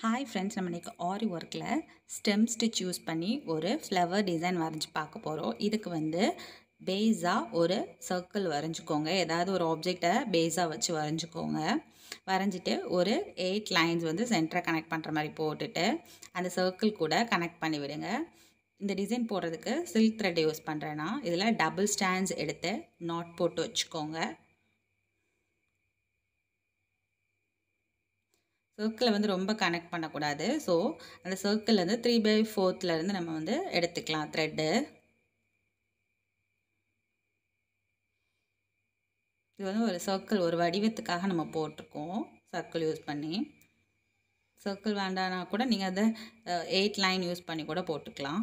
hi friends நம்ம இன்றைக்கி ஆரி ஒர்க்கில் ஸ்டெம் ஸ்டிச் யூஸ் பண்ணி ஒரு ஃப்ளவர் டிசைன் வரைஞ்சி பார்க்க போகிறோம் இதுக்கு வந்து பேஸாக ஒரு சர்க்கிள் வரைஞ்சிக்கோங்க ஏதாவது ஒரு ஆப்ஜெக்டை பேஸாக வச்சு வரைஞ்சிக்கோங்க வரைஞ்சிட்டு ஒரு எயிட் லைன்ஸ் வந்து சென்டரை கனெக்ட் பண்ணுற மாதிரி போட்டுட்டு அந்த சர்க்கிள் கூட கனெக்ட் பண்ணி விடுங்க இந்த டிசைன் போடுறதுக்கு சில்க் த்ரெட் யூஸ் பண்ணுறேன்னா இதில் டபுள் ஸ்டாண்ட்ஸ் எடுத்து நாட் போட்டு வச்சுக்கோங்க சர்க்கிளை வந்து ரொம்ப கனெக்ட் பண்ணக்கூடாது ஸோ அந்த சர்க்கிள் வந்து த்ரீ பை ஃபோர்த்லேருந்து நம்ம வந்து எடுத்துக்கலாம் த்ரெட்டு இது வந்து ஒரு சர்க்கிள் ஒரு வடிவத்துக்காக நம்ம போட்டிருக்கோம் சர்க்கிள் யூஸ் பண்ணி சர்க்கிள் வேண்டானா கூட நீங்கள் அதை எயிட் லைன் யூஸ் பண்ணி கூட போட்டுக்கலாம்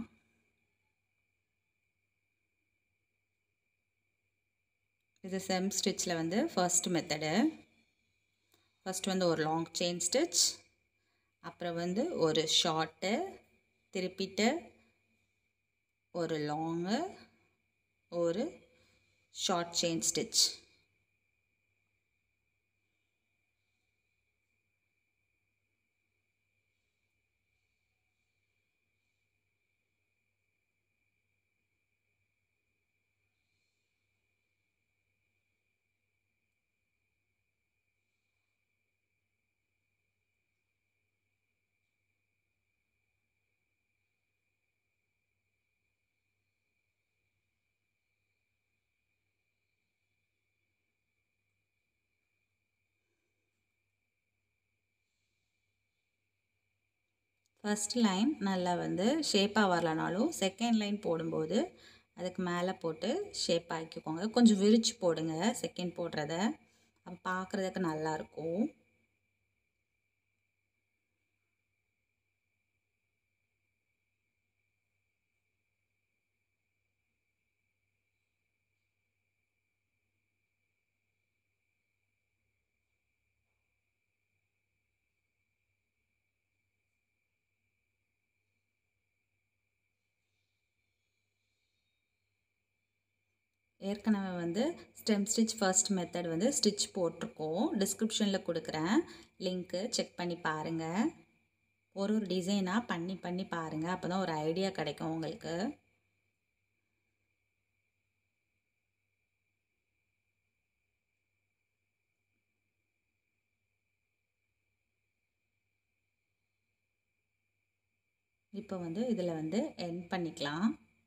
இது செம் ஸ்டிச்சில் வந்து ஃபர்ஸ்ட் மெத்தடு ஃபஸ்ட் வந்து ஒரு லாங் செயின் ஸ்டிச் அப்புறம் வந்து ஒரு ஷார்ட்டு திருப்பிட்டு ஒரு லாங்கு ஒரு short chain stitch first line நல்லா வந்து ஷேப்பாக வரலனாலும் செகண்ட் லைன் போடும்போது அதுக்கு மேலே போட்டு ஷேப் ஆக்கிக்கோங்க கொஞ்சம் விரித்து போடுங்க செகண்ட் போடுறத அப்போ பார்க்குறதுக்கு நல்லாயிருக்கும் ஏற்கனவே வந்து ஸ்டெம் ஸ்டிச் ஃபர்ஸ்ட் மெத்தட் வந்து ஸ்டிச் போட்டிருக்கோம் டிஸ்கிரிப்ஷனில் கொடுக்குறேன் லிங்க்கு செக் பண்ணி பாருங்கள் ஒரு ஒரு டிசைனாக பண்ணி பண்ணி பாருங்கள் அப்போ தான் ஒரு ஐடியா கிடைக்கும் உங்களுக்கு இப்போ வந்து இதில் வந்து என் பண்ணிக்கலாம்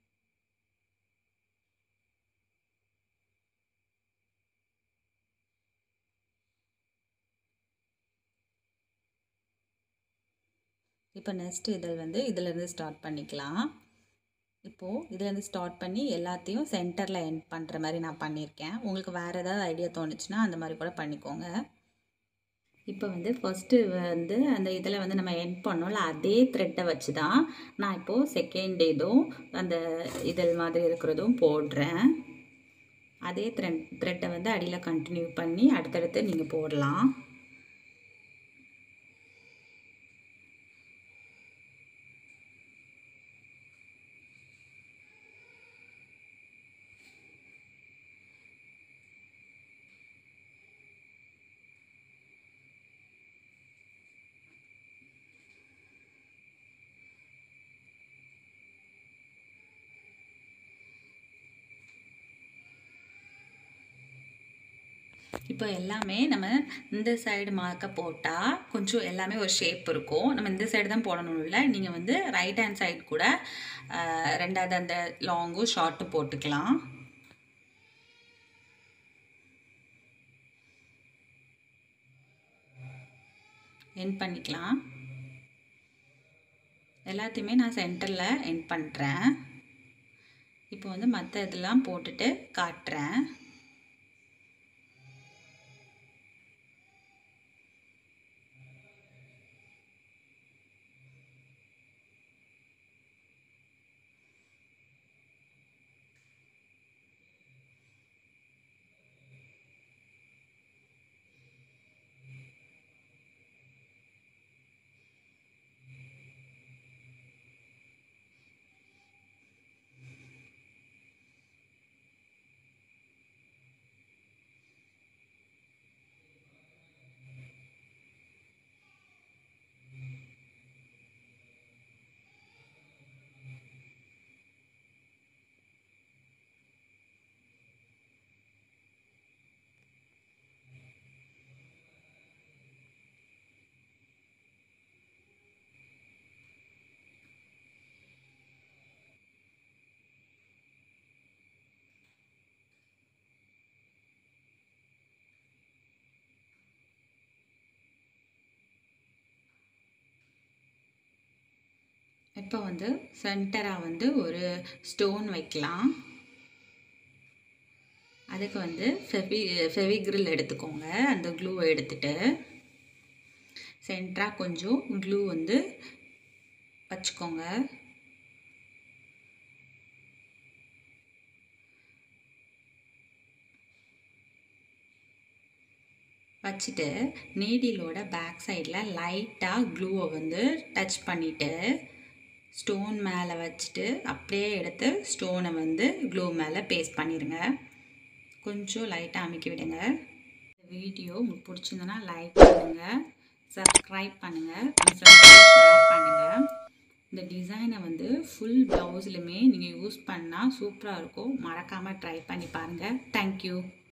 இப்போ நெக்ஸ்ட் இதில் வந்து இதிலேருந்து ஸ்டார்ட் பண்ணிக்கலாம் இப்போது இதுலேருந்து ஸ்டார்ட் பண்ணி எல்லாத்தையும் சென்டரில் எண்ட் பண்ணுற மாதிரி நான் பண்ணியிருக்கேன் உங்களுக்கு வேறு ஏதாவது ஐடியா தோணுச்சுன்னா அந்த மாதிரி கூட பண்ணிக்கோங்க இப்போ வந்து ஃபஸ்ட்டு வந்து அந்த இதில் வந்து நம்ம எண்ட் பண்ணோம்ல அதே த்ரெட்டை வச்சு தான் நான் இப்போது செகண்ட் இதுவும் அந்த இதழ் மாதிரி இருக்கிறதும் போடுறேன் அதே த்ரெட் த்ரெட்டை வந்து அடியில் கண்டினியூ பண்ணி அடுத்தடுத்து நீங்கள் போடலாம் இப்போ எல்லாமே நம்ம இந்த சைடு மார்க்கை போட்டால் கொஞ்சம் எல்லாமே ஒரு ஷேப் இருக்கும் நம்ம இந்த சைடு தான் போடணும் இல்லை நீங்கள் வந்து ரைட் ஹேண்ட் சைடு கூட ரெண்டாவது அந்த லாங்கும் ஷார்ட்டும் போட்டுக்கலாம் என் பண்ணிக்கலாம் எல்லாத்தையுமே நான் சென்டரில் என் பண்ணுறேன் இப்போ வந்து மற்ற இதெல்லாம் போட்டுட்டு காட்டுறேன் இப்போ வந்து சென்டராக வந்து ஒரு ஸ்டோன் வைக்கலாம் அதுக்கு வந்து ஃபெவி ஃபெவிக்ரில் எடுத்துக்கோங்க அந்த க்ளூவை எடுத்துட்டு சென்டராக கொஞ்சம் க்ளூ வந்து வச்சுக்கோங்க வச்சுட்டு நீடிலோட பேக் சைடில் லைட்டாக க்ளூவை வந்து டச் பண்ணிவிட்டு ஸ்டோன் மேலே வச்சுட்டு அப்படியே எடுத்து ஸ்டோனை வந்து க்ளூ மேலே பேஸ்ட் பண்ணிடுங்க கொஞ்சம் லைட்டாக அமைக்கி விடுங்க இந்த வீடியோ உங்களுக்கு பிடிச்சிருந்தனா லைக் பண்ணுங்கள் சப்ஸ்கிரைப் பண்ணுங்கள் ஷேர் பண்ணுங்கள் இந்த டிசைனை வந்து ஃபுல் ப்ளவுஸ்லையுமே நீங்கள் யூஸ் பண்ணால் சூப்பராக இருக்கும் மறக்காமல் ட்ரை பண்ணி பாருங்கள் தேங்க்யூ